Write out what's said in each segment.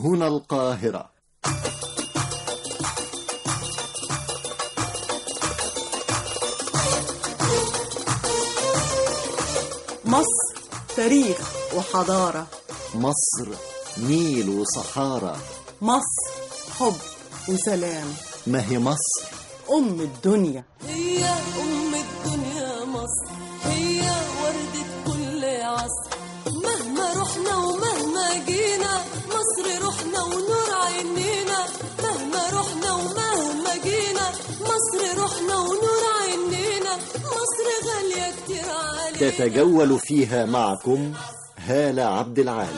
هنا القاهرة مصر تاريخ وحضارة مصر نيل وصحارى مصر حب وسلام ما هي مصر أم الدنيا هي أم الدنيا مصر هي وردة كل عصر مهما رحنا ومهما جينا مصر روحنا ونور عينينا مهما رحنا ومهما جينا مصر روحنا ونور عينينا مصر غالية كتير علينا تتجول فيها معكم هالة عبد العال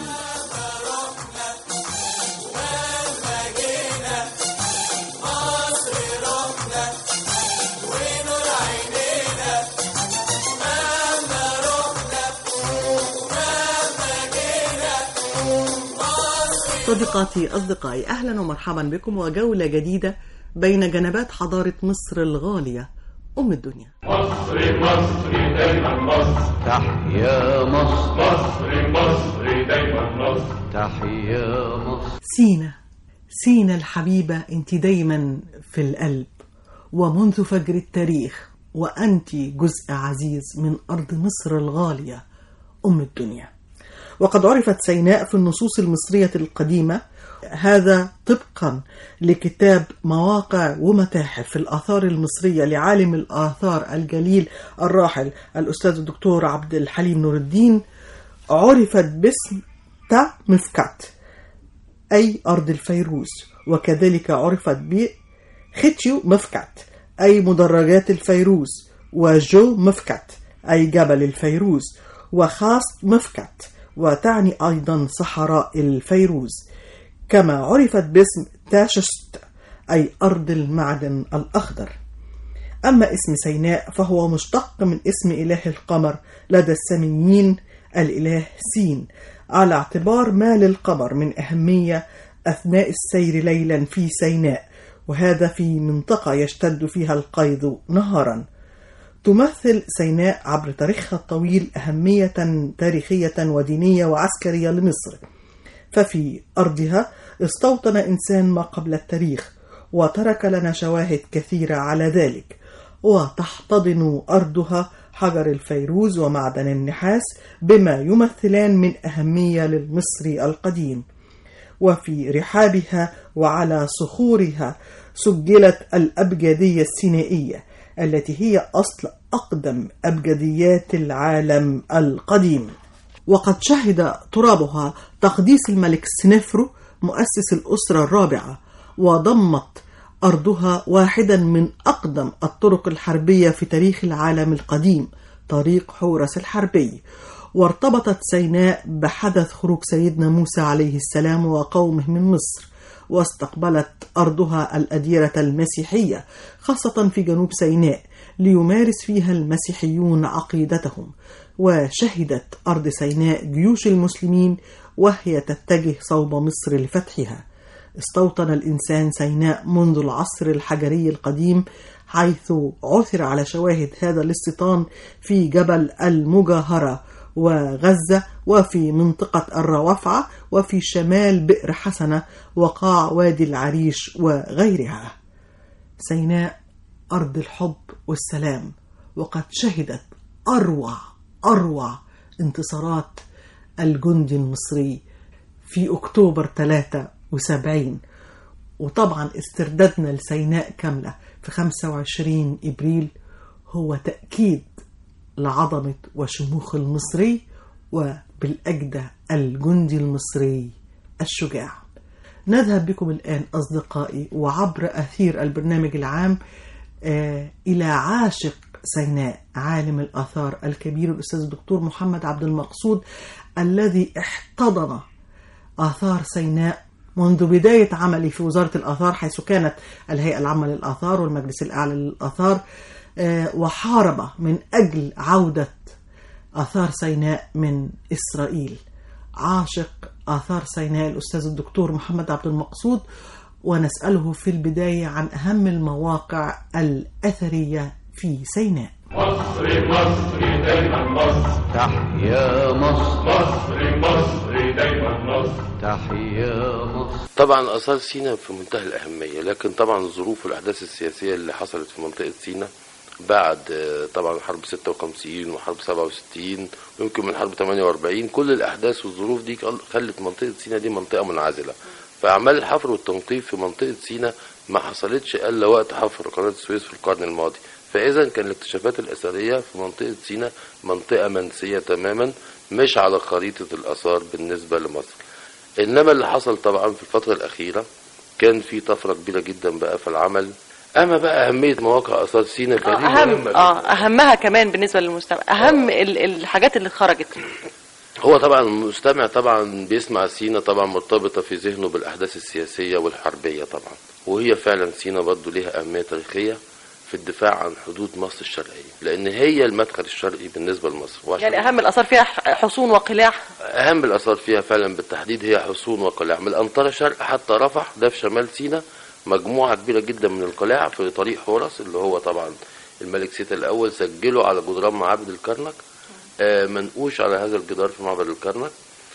صديقاتي أصدقائي أهلا ومرحبا بكم وجولة جديدة بين جنبات حضارة مصر الغالية أم الدنيا مصر مصر دايما مصر تحيا مصر مصر مصر دايما مصر تحيا مصر سينا سينا الحبيبة أنت دايما في القلب ومنذ فجر التاريخ وأنت جزء عزيز من أرض مصر الغالية أم الدنيا وقد عرفت سيناء في النصوص المصرية القديمة هذا طبقا لكتاب مواقع ومتاحف الآثار المصرية لعالم الآثار الجليل الراحل الأستاذ الدكتور عبد الحليم نور الدين عرفت باسم تا مفكات أي أرض الفيروز وكذلك عرفت ب ختيو مفكات أي مدرجات الفيروز وجو مفكات أي جبل الفيروز وخاص مفكات وتعني أيضا صحراء الفيروز كما عرفت باسم تاششت أي أرض المعدن الأخضر أما اسم سيناء فهو مشتق من اسم إله القمر لدى الساميين الإله سين على اعتبار ما للقمر من أهمية أثناء السير ليلا في سيناء وهذا في منطقة يشتد فيها القيض نهارا تمثل سيناء عبر تاريخها الطويل أهمية تاريخية ودينية وعسكرية لمصر ففي أرضها استوطن إنسان ما قبل التاريخ وترك لنا شواهد كثيرة على ذلك وتحتضن أرضها حجر الفيروز ومعدن النحاس بما يمثلان من أهمية للمصري القديم وفي رحابها وعلى صخورها سجلت الأبجدية السينائية التي هي أصل أقدم أبجديات العالم القديم وقد شهد ترابها تقديس الملك سنفرو مؤسس الأسرة الرابعة وضمت أرضها واحدا من أقدم الطرق الحربية في تاريخ العالم القديم طريق حورس الحربي وارتبطت سيناء بحدث خروج سيدنا موسى عليه السلام وقومه من مصر واستقبلت أرضها الأديرة المسيحية خاصة في جنوب سيناء ليمارس فيها المسيحيون عقيدتهم وشهدت أرض سيناء جيوش المسلمين وهي تتجه صوب مصر لفتحها استوطن الإنسان سيناء منذ العصر الحجري القديم حيث عثر على شواهد هذا الاستيطان في جبل المجاهرة وغزة وفي منطقة الروافعة وفي شمال بئر حسنة وقاع وادي العريش وغيرها سيناء أرض الحب والسلام وقد شهدت أروع أروع انتصارات الجندي المصري في أكتوبر 73 وطبعا استردادنا لسيناء كاملة في 25 إبريل هو تأكيد لعظمة وشموخ المصري وبالأجدى الجندي المصري الشجاع نذهب بكم الآن أصدقائي وعبر أثير البرنامج العام آه إلى عاشق سيناء عالم الآثار الكبير الأستاذ الدكتور محمد عبد المقصود الذي احتضن آثار سيناء منذ بداية عملي في وزارة الآثار حيث كانت الهيئة العامة للآثار والمجلس الأعلى للآثار وحارب من أجل عودة آثار سيناء من إسرائيل عاشق آثار سيناء الأستاذ الدكتور محمد عبد المقصود ونسأله في البداية عن أهم المواقع الأثرية في سيناء مصر مصر دايما مصر تحيا مصر مصر مصر دايما مصر تحيا مصر طبعا آثار سينا في منتهى الأهمية لكن طبعا الظروف والأحداث السياسية اللي حصلت في منطقة سينا بعد آه، طبعا حرب 56 وحرب 67 ويمكن من حرب 48 كل الأحداث والظروف دي خلت منطقة سينا دي منطقة منعزلة فأعمال الحفر والتنقيب في منطقة سينا ما حصلتش إلا وقت حفر قناة السويس في القرن الماضي فإذا كان الاكتشافات الأثرية في منطقة سينا منطقة منسية تماما مش على خريطة الآثار بالنسبة لمصر انما اللي حصل طبعا في الفتره الاخيره كان في طفره كبيره جدا بقى في العمل اما بقى اهميه مواقع اثار سينا فدي اهم مهمة جداً. اه اهمها كمان بالنسبه للمستمع اهم ال- الحاجات اللي خرجت هو طبعا المستمع طبعا بيسمع سينا طبعا مرتبطه في ذهنه بالاحداث السياسيه والحربيه طبعا وهي فعلا سينا برضه ليها اهميه تاريخيه في الدفاع عن حدود مصر الشرقيه لان هي المدخل الشرقي بالنسبه لمصر وعشان يعني اهم الاثار فيها ح- حصون وقلاع اهم الاثار فيها فعلا بالتحديد هي حصون وقلاع من الانطره شرق حتى رفح ده في شمال سيناء مجموعه كبيره جدا من القلاع في طريق حورس اللي هو طبعا الملك سيتا الاول سجله على جدران معابد الكرنك آه، منقوش على هذا الجدار في معبد الكرنك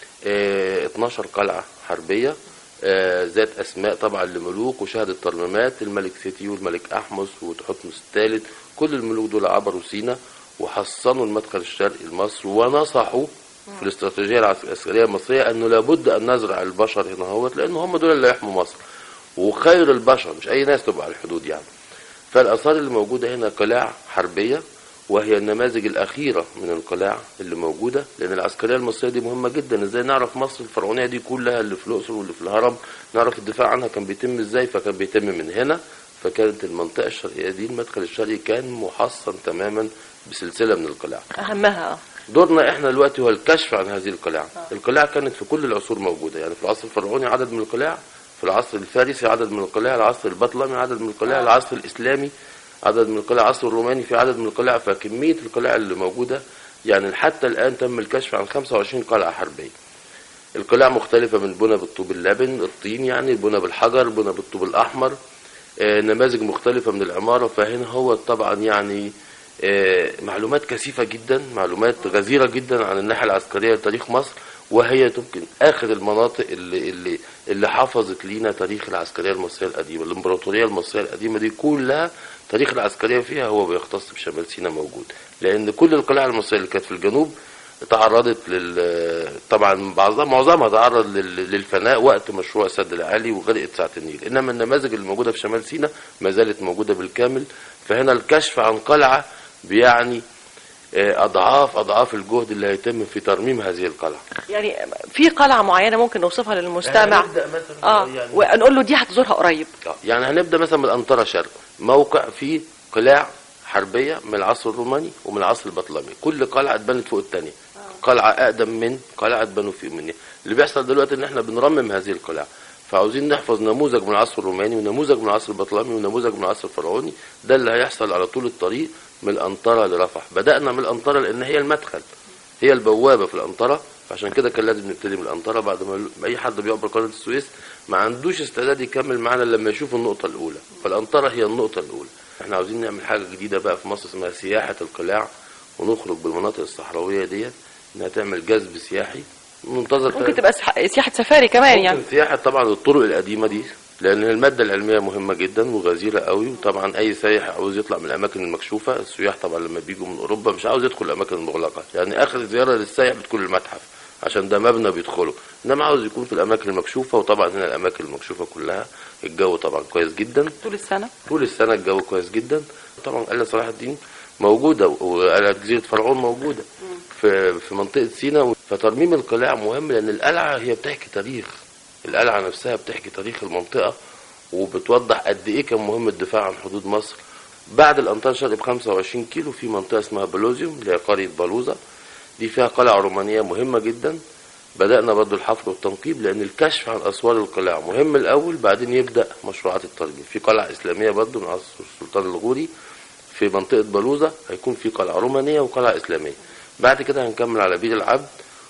آه، 12 قلعه حربيه آه، ذات اسماء طبعا لملوك وشهدت ترميمات الملك سيتي والملك احمس وتحتمس الثالث كل الملوك دول عبروا سينا وحصنوا المدخل الشرقي لمصر ونصحوا في الاستراتيجيه العسكريه المصريه انه لابد ان نزرع البشر هنا هوت لان هم دول اللي يحموا مصر وخير البشر مش اي ناس تبقى على الحدود يعني فالاثار اللي موجوده هنا قلاع حربيه وهي النماذج الاخيره من القلاع اللي موجوده لان العسكريه المصريه دي مهمه جدا ازاي نعرف مصر الفرعونيه دي كلها اللي في الاقصر واللي في الهرم نعرف الدفاع عنها كان بيتم ازاي فكان بيتم من هنا فكانت المنطقه الشرقيه دي المدخل الشرقي كان محصن تماما بسلسله من القلاع اهمها اه دورنا احنا دلوقتي هو الكشف عن هذه القلاع القلاع كانت في كل العصور موجوده يعني في العصر الفرعوني عدد من القلاع في العصر الفارسي عدد من القلاع العصر البطلمي عدد من القلاع العصر الاسلامي عدد من القلاع العصر الروماني في عدد من القلاع فكميه القلاع اللي موجوده يعني حتى الان تم الكشف عن 25 قلعه حربيه القلاع مختلفة من بنى بالطوب اللبن الطين يعني بنى بالحجر بنى بالطوب الأحمر آه، نماذج مختلفة من العمارة فهنا هو طبعا يعني آه، معلومات كثيفة جدا معلومات غزيرة جدا عن الناحية العسكرية لتاريخ مصر وهي يمكن آخر المناطق اللي اللي اللي حفظت لينا تاريخ العسكرية المصرية القديمة الإمبراطورية المصرية القديمة دي كلها تاريخ العسكرية فيها هو بيختص بشمال سيناء موجود لأن كل القلاع المصرية اللي كانت في الجنوب تعرضت لل طبعا بعضها معظمها تعرض لل- للفناء وقت مشروع السد العالي وغرقت ساعة النيل انما النماذج اللي موجوده في شمال سيناء ما زالت موجوده بالكامل فهنا الكشف عن قلعه بيعني آه، اضعاف اضعاف الجهد اللي هيتم في ترميم هذه القلعه يعني في قلعه معينه ممكن نوصفها للمستمع هنبدأ مثلا اه يعني- ونقول له دي هتزورها قريب آه، يعني هنبدا مثلا من الانطره شرق موقع فيه قلاع حربيه من العصر الروماني ومن العصر البطلمي كل قلعه اتبنت فوق الثانيه قلعه اقدم من قلعه اتبنوا في منها اللي بيحصل دلوقتي ان احنا بنرمم هذه القلاع فعاوزين نحفظ نموذج من العصر الروماني ونموذج من العصر البطلمي ونموذج من العصر الفرعوني ده اللي هيحصل على طول الطريق من الانطره لرفح بدانا من الانطره لان هي المدخل هي البوابه في الانطره فعشان كده كان لازم نبتدي من الانطره بعد ما اي حد بيعبر قناه السويس ما عندوش استعداد يكمل معانا لما يشوف النقطه الاولى فالانطره هي النقطه الاولى احنا عاوزين نعمل حاجه جديده بقى في مصر اسمها سياحه القلاع ونخرج بالمناطق الصحراويه ديت انها تعمل جذب سياحي منتظر ممكن تبقى سح- سياحه سفاري كمان يعني ممكن سياحة طبعا الطرق القديمة دي لأن المادة العلمية مهمة جدا وغزيرة قوي وطبعا أي سايح عاوز يطلع من الأماكن المكشوفة السياح طبعا لما بيجوا من أوروبا مش عاوز يدخل الأماكن المغلقة يعني آخر زيارة للسايح بتكون المتحف عشان ده مبنى بيدخله إنما عاوز يكون في الأماكن المكشوفة وطبعا هنا الأماكن المكشوفة كلها الجو طبعا كويس جدا طول السنه طول السنة الجو كويس جدا طبعا قلعة صلاح الدين موجودة وقلعة جزيرة فرعون موجودة في في منطقة سيناء فترميم القلاع مهم لأن القلعة هي بتحكي تاريخ القلعة نفسها بتحكي تاريخ المنطقة وبتوضح قد إيه كان مهم الدفاع عن حدود مصر بعد الأنطار الشرقي ب 25 كيلو في منطقة اسمها بلوزيوم اللي هي قرية بلوزة دي فيها قلعة رومانية مهمة جدا بدأنا برضو الحفر والتنقيب لأن الكشف عن أسوار القلاع مهم الأول بعدين يبدأ مشروعات الترميم في قلعة إسلامية برضو من عصر السلطان الغوري في منطقة بلوزة هيكون في قلعة رومانية وقلعة إسلامية بعد كده هنكمل على بير العبد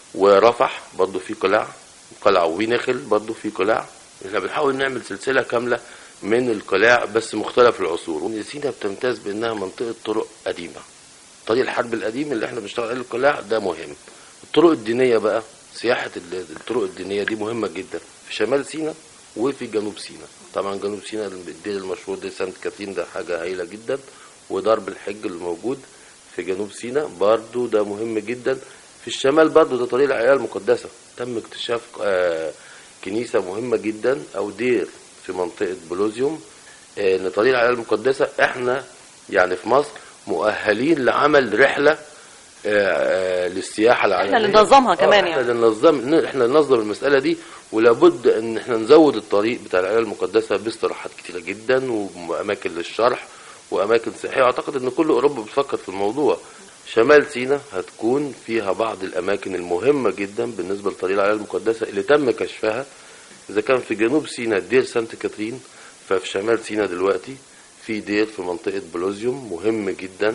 ورفح برضو في قلاع قلعة وينخل برضو في قلاع احنا بنحاول نعمل سلسلة كاملة من القلاع بس مختلف العصور وإن سينا بتمتاز بأنها منطقة طرق قديمة الطريق الحرب القديم اللي احنا بنشتغل عليه القلاع ده مهم الطرق الدينيه بقى سياحه ال- الطرق الدينيه دي مهمه جدا في شمال سيناء وفي جنوب سيناء طبعا جنوب سيناء الدير المشهور ده سانت كاترين ده حاجه هايله جدا ودرب الحج اللي موجود في جنوب سيناء برضو ده مهم جدا في الشمال برضو ده طريق العائله المقدسه تم اكتشاف آه كنيسه مهمه جدا او دير في منطقه بلوزيوم آه، ان طريق العائله المقدسه احنا يعني في مصر مؤهلين لعمل رحله آه، آه، للسياحه العالميه اللي ننظمها كمان آه، يعني. احنا اللي ننظم احنا اللي ننظم المساله دي ولابد ان احنا نزود الطريق بتاع العائله المقدسه باستراحات كتيره جدا واماكن للشرح واماكن سياحيه اعتقد ان كل اوروبا بتفكر في الموضوع شمال سيناء هتكون فيها بعض الاماكن المهمه جدا بالنسبه لطريق العائله المقدسه اللي تم كشفها اذا كان في جنوب سيناء دير سانت كاترين ففي شمال سيناء دلوقتي في دير في منطقه بلوزيوم مهم جدا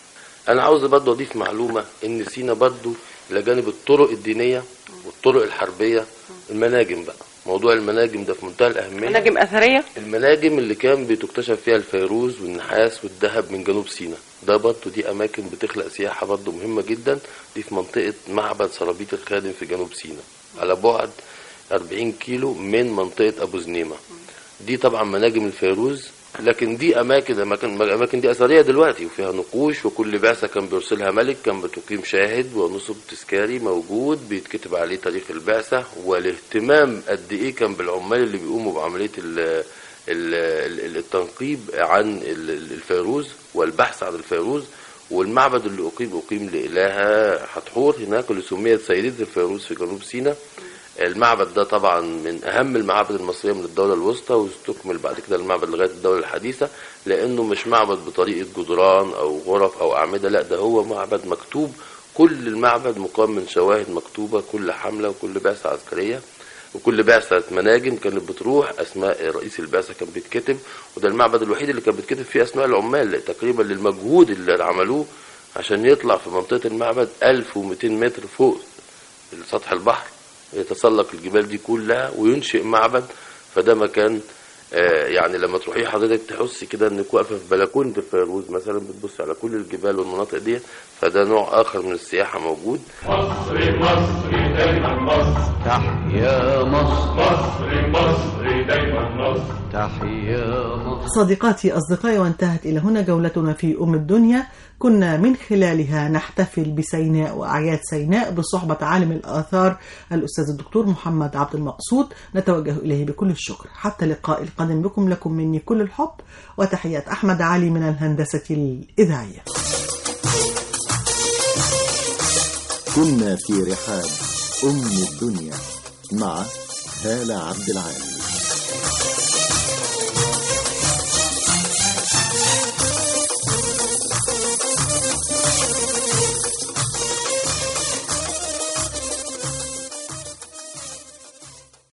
انا عاوز برضه اضيف معلومه ان سينا برضه الى جانب الطرق الدينيه والطرق الحربيه المناجم بقى موضوع المناجم ده في منتهى الاهميه مناجم اثريه المناجم اللي كان بتكتشف فيها الفيروز والنحاس والذهب من جنوب سيناء ده برضه دي اماكن بتخلق سياحه برضه مهمه جدا دي في منطقه معبد سرابيط الخادم في جنوب سيناء على بعد 40 كيلو من منطقه ابو زنيمه دي طبعا مناجم الفيروز لكن دي اماكن اماكن اماكن دي اثريه دلوقتي وفيها نقوش وكل بعثه كان بيرسلها ملك كان بتقيم شاهد ونصب تذكاري موجود بيتكتب عليه تاريخ البعثه والاهتمام قد ايه كان بالعمال اللي بيقوموا بعمليه ال ال- ال- التنقيب عن ال- ال- الفيروز والبحث عن الفيروز والمعبد اللي اقيم اقيم لالهه حتحور هناك اللي سميت سيده الفيروز في جنوب سيناء المعبد ده طبعا من اهم المعابد المصريه من الدوله الوسطى واستكمل بعد كده المعبد لغايه الدوله الحديثه لانه مش معبد بطريقه جدران او غرف او اعمده لا ده هو معبد مكتوب كل المعبد مقام من شواهد مكتوبه كل حمله وكل بعثه عسكريه وكل بعثه مناجم كانت بتروح اسماء رئيس البعثه كان بيتكتب وده المعبد الوحيد اللي كان بيتكتب فيه اسماء العمال تقريبا للمجهود اللي عملوه عشان يطلع في منطقه المعبد 1200 متر فوق سطح البحر يتسلق الجبال دي كلها وينشئ معبد فده مكان آه، يعني لما تروحي حضرتك تحسي كده انك واقفه في بلكونه الفيروز مثلا بتبص على كل الجبال والمناطق دي فده نوع اخر من السياحه موجود مصر مصر دايما مصر تحيا مصر مصر مصر دايما مصر تحيا مصر صديقاتي أصدقائي وانتهت إلى هنا جولتنا في أم الدنيا كنا من خلالها نحتفل بسيناء وأعياد سيناء بصحبة عالم الآثار الأستاذ الدكتور محمد عبد المقصود نتوجه إليه بكل الشكر حتى اللقاء القادم بكم لكم مني كل الحب وتحيات أحمد علي من الهندسة الإذاعية كنا في رحاب أم الدنيا مع هالة عبد العال